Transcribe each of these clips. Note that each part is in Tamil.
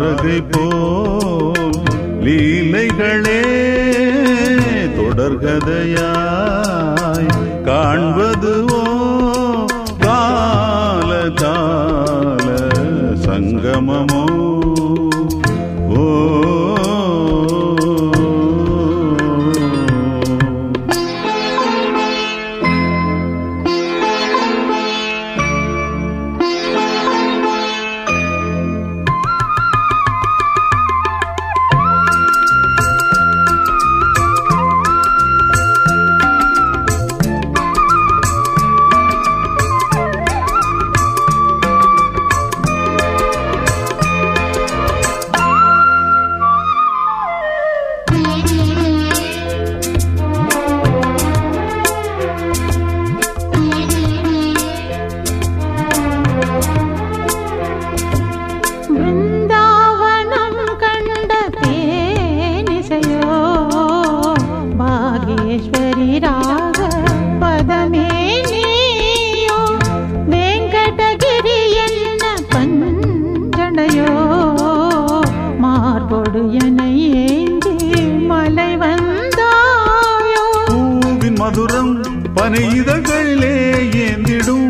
துவாரகை போல் லீலைகளே தொடர்கதையாய் காண்பதுவோ கால கால சங்கமமோ ஓ பிருந்தாவனம் கண்ட தேனிசையோ பாகேஸ்வரி ராக பதமே நீயோ வெங்கடகிரி என்ன பஞ்சடையோ மார்பொடு என ஏந்தி மலை வந்தாயோ பூவின் மதுரம் பனை இதழ்களே ஏந்திடும்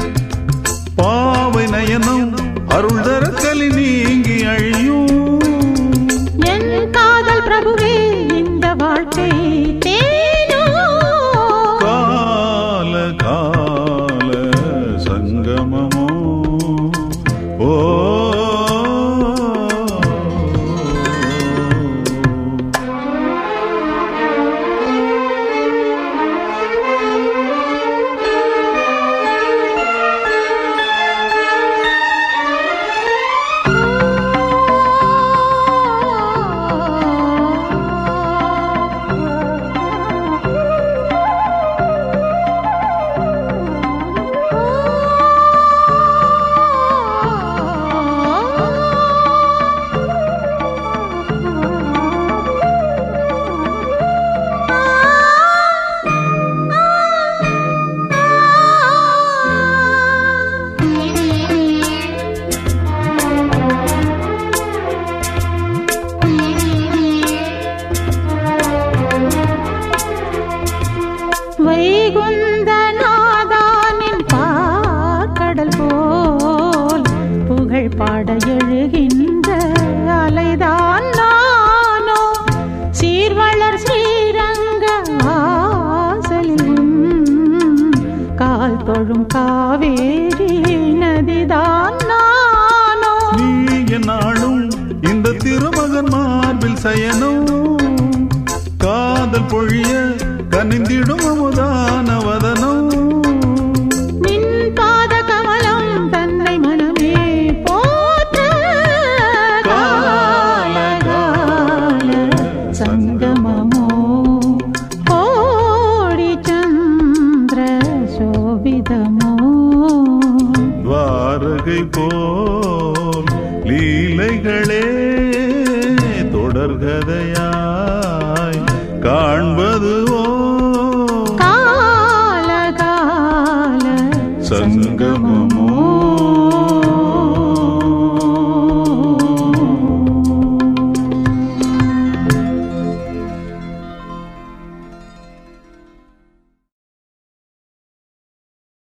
பாவை நயனம் அருள் தரக்கலி நீங்கி அழியும் என் காதல் பிரபுவே இந்த வாழ்க்கை தேனோ கால கால சங்கமமோ ஓ வைகுந்தநாதானின் பார்க்கடல் போல் புகழ் பாட எழுகின்ற அலைதான் நானோ சீர்வளர் ஸ்ரீரங்க வாசலிலும் கால் தொழும் காவேரி நதிதான் நானோ நீ என்னாலும் இந்த திருமகன் மார்பில் சயனம் காதல் பொழிய கனிந்திடும் அமுதான வதனம் நின் பாத கமலம் தந்தை மனமே போற்ற கால கால சங்கமமோ கோடி சந்திர சோபிதமோ துவாரகை போல் லீலைகளே தொடர்கதையாய் காண்பதுவோ கால கால சங்கமம்